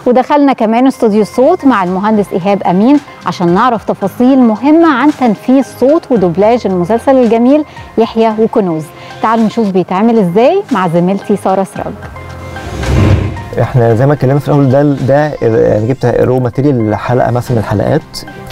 ودخلنا كمان استوديو الصوت مع المهندس ايهاب امين عشان نعرف تفاصيل مهمه عن تنفيذ صوت ودوبلاج المسلسل الجميل يحيى وكنوز تعالوا نشوف بيتعمل ازاي مع زميلتي ساره سراج احنا زي ما اتكلمنا في الاول ده ده يعني جبت رو ماتيريال حلقه مثلا من الحلقات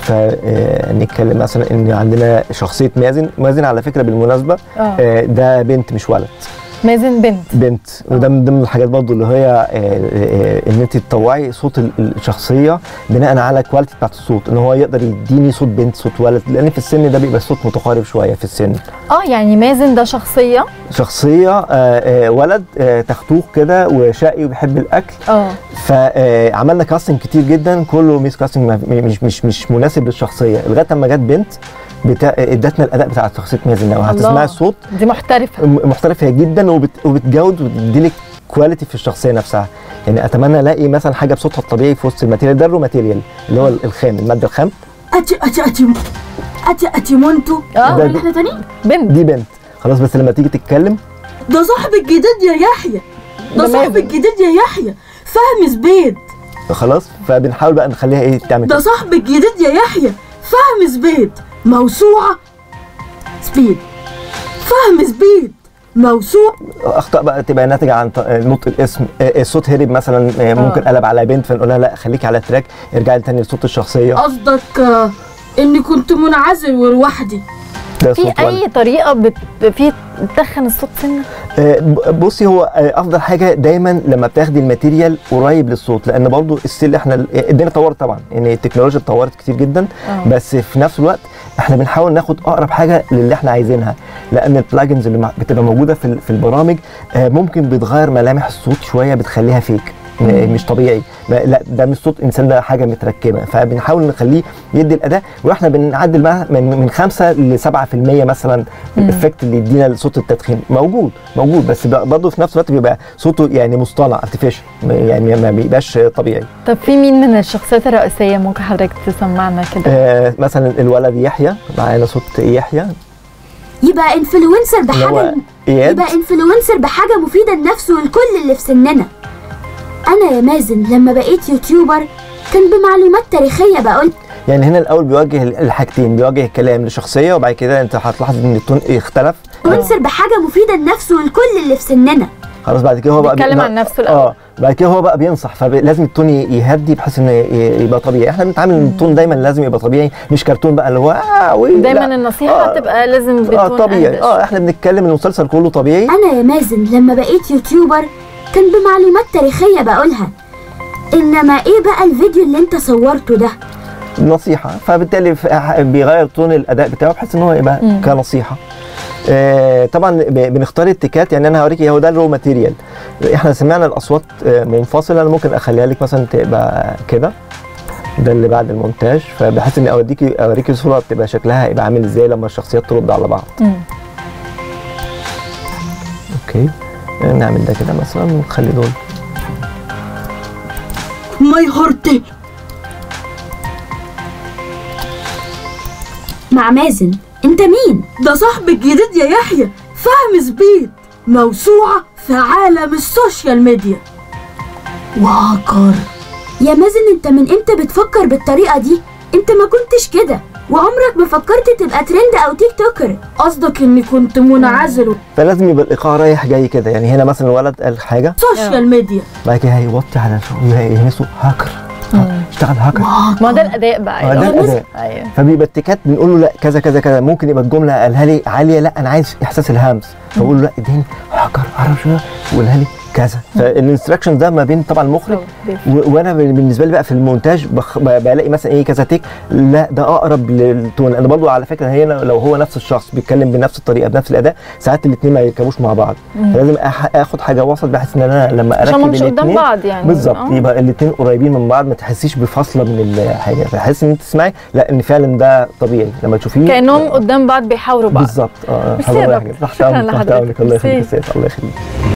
فنتكلم مثلا ان عندنا شخصيه مازن مازن على فكره بالمناسبه اه آه، ده بنت مش ولد مازن بنت بنت وده من ضمن الحاجات برضو اللي هي آه، آه، ان انت تطوعي صوت ال- الشخصيه بناء على الكواليتي بتاعت الصوت ان هو يقدر يديني صوت بنت صوت ولد لان في السن ده بيبقى الصوت متقارب شويه في السن اه يعني مازن ده شخصيه شخصيه آه، آه، ولد آه، تختوخ كده وشقي وبيحب الاكل اه فعملنا كاستنج كتير جدا كله ميس كاستنج ما- مش مش مش مناسب للشخصيه لغايه اما جت بنت بتاع ادتنا الاداء بتاع شخصيه مازن لو هتسمعي الصوت دي محترفه م- محترفه جدا وبت وبتجود وتديلك كواليتي في الشخصيه نفسها يعني اتمنى الاقي مثلا حاجه بصوتها الطبيعي في وسط الماتيريال ده الرو ماتيريال اللي هو الخام الماده الخام اتي اتي اتي اتي اتي مونتو اه ده- احنا تاني بنت دي بنت خلاص بس لما تيجي تتكلم ده صاحب الجديد يا يحيى ده ده صاحب مازن. الجديد يا يحيى فهمي زبيد خلاص فبنحاول بقى نخليها ايه تعمل ده كده. صاحب الجديد يا يحيى فهمي زبيد موسوعة سبيد فهمي زبيد موسوع اخطاء بقى تبقى ناتجه عن ط- نطق الاسم آه، الصوت هرب مثلا آه، ممكن قلب على بنت فنقول لها لا خليكي على التراك ارجعي تاني لصوت الشخصيه قصدك آه، اني كنت منعزل ولوحدي ده في صوت ولد. اي طريقه بت... في تدخن الصوت سنه آه، ب- بصي هو آه، افضل حاجه دايما لما بتاخدي الماتيريال قريب للصوت لان برضو السل احنا ال- الدنيا اتطورت طبعا يعني التكنولوجيا اتطورت كتير جدا آه. بس في نفس الوقت احنا بنحاول ناخد اقرب حاجه للي احنا عايزينها لان البلاجنز اللي مع- بتبقى موجوده في ال- في البرامج آه، ممكن بتغير ملامح الصوت شويه بتخليها فيك م- مش طبيعي ما- لا ده مش صوت انسان ده حاجه متركبه فبنحاول نخليه يدي الاداء واحنا بنعدل بقى من من 5 ل 7% مثلا الافكت اللي يدينا صوت التدخين موجود موجود بس بقى- برضه في نفس الوقت بيبقى صوته يعني مصطنع ارتفيشال يعني ما بيبقاش طبيعي طب في مين من الشخصيات الرئيسيه ممكن حضرتك تسمعنا كده آه مثلا الولد يحيى معانا صوت يحيى يبقى انفلونسر اللي هو بحاجة اياد يبقى انفلونسر بحاجة مفيدة لنفسه ولكل اللي في سننا أنا يا مازن لما بقيت يوتيوبر كان بمعلومات تاريخية بقول يعني هنا الاول بيوجه الحاجتين بيوجه الكلام لشخصيه وبعد كده انت هتلاحظ ان التون اختلف انفلونسر بحاجة مفيدة لنفسه ولكل اللي في سننا خلاص بعد كده هو بقى بيتكلم بي- عن نفسه الأول. اه بعد كده هو بقى بينصح فلازم التون ي- يهدي بحيث انه ي- يبقى طبيعي احنا بنتعامل ان التون دايما لازم يبقى طبيعي مش كرتون بقى اللي هو آه وي دايما لا. النصيحه آه. تبقى لازم بتكون اه طبيعي أهدى اه احنا بنتكلم المسلسل كله طبيعي أنا يا مازن لما بقيت يوتيوبر كان بمعلومات تاريخية بقولها إنما إيه بقى الفيديو اللي أنت صورته ده نصيحه فبالتالي ف- بيغير تون الاداء بتاعه بحيث ان هو يبقى مم. كنصيحه آه طبعا ب- بنختار التكات يعني انا هوريكي هو ده الرو ماتيريال احنا سمعنا الاصوات آه، منفصله انا ممكن اخليها لك مثلا تبقى كده ده اللي بعد المونتاج فبحيث اني اوديكي اوريكي صوره بتبقى شكلها هيبقى عامل ازاي لما الشخصيات ترد على بعض مم. اوكي نعمل ده كده مثلا ونخلي دول ماي هارت مع مازن انت مين؟ ده صاحب الجديد يا يحيى فهم زبيد موسوعة في عالم السوشيال ميديا وعقر يا مازن انت من امتى بتفكر بالطريقة دي؟ انت ما كنتش كده وعمرك ما فكرت تبقى ترند او تيك توكر قصدك اني كنت منعزل فلازم يبقى الايقاع رايح جاي كده يعني هنا مثلا الولد قال حاجه سوشيال ميديا بعد كده هيوطي على شو- يهمسه هاكر اشتغل هاكر ما ده الاداء بقى آه، ده يعني. الأداء. ايوه فبيبقى التكات بنقول له لا كذا كذا كذا ممكن يبقى الجمله قالها لي عاليه لا انا عايز احساس الهمس فبقول له لا اديني هاكر اعرف شويه وقولها لي كذا فالانستراكشن ده ما بين طبعا المخرج و- وانا بالنسبه لي بقى في المونتاج بخ... ب- بلاقي مثلا ايه كذا تيك لا ده اقرب للتون انا برضو على فكره هنا لو هو نفس الشخص بيتكلم بنفس الطريقه بنفس الاداء ساعات الاثنين ما يركبوش مع بعض فلازم أح... اخد حاجه وسط بحيث ان انا لما عشان اركب ما مش قدام الاتنين- بعض يعني بالظبط آه. يبقى الاثنين قريبين من بعض ما تحسيش بفاصله من الحاجه فحس ان انت تسمعي لا ان فعلا ده طبيعي لما تشوفيه كانهم قدام بعض بيحاوروا بعض بالظبط اه ميرسي يا حضرتك دكتور. تحت شكراً امرك تحت لحضرتك. امرك الله يخليك ميرسي. يا سيد، الله يخليك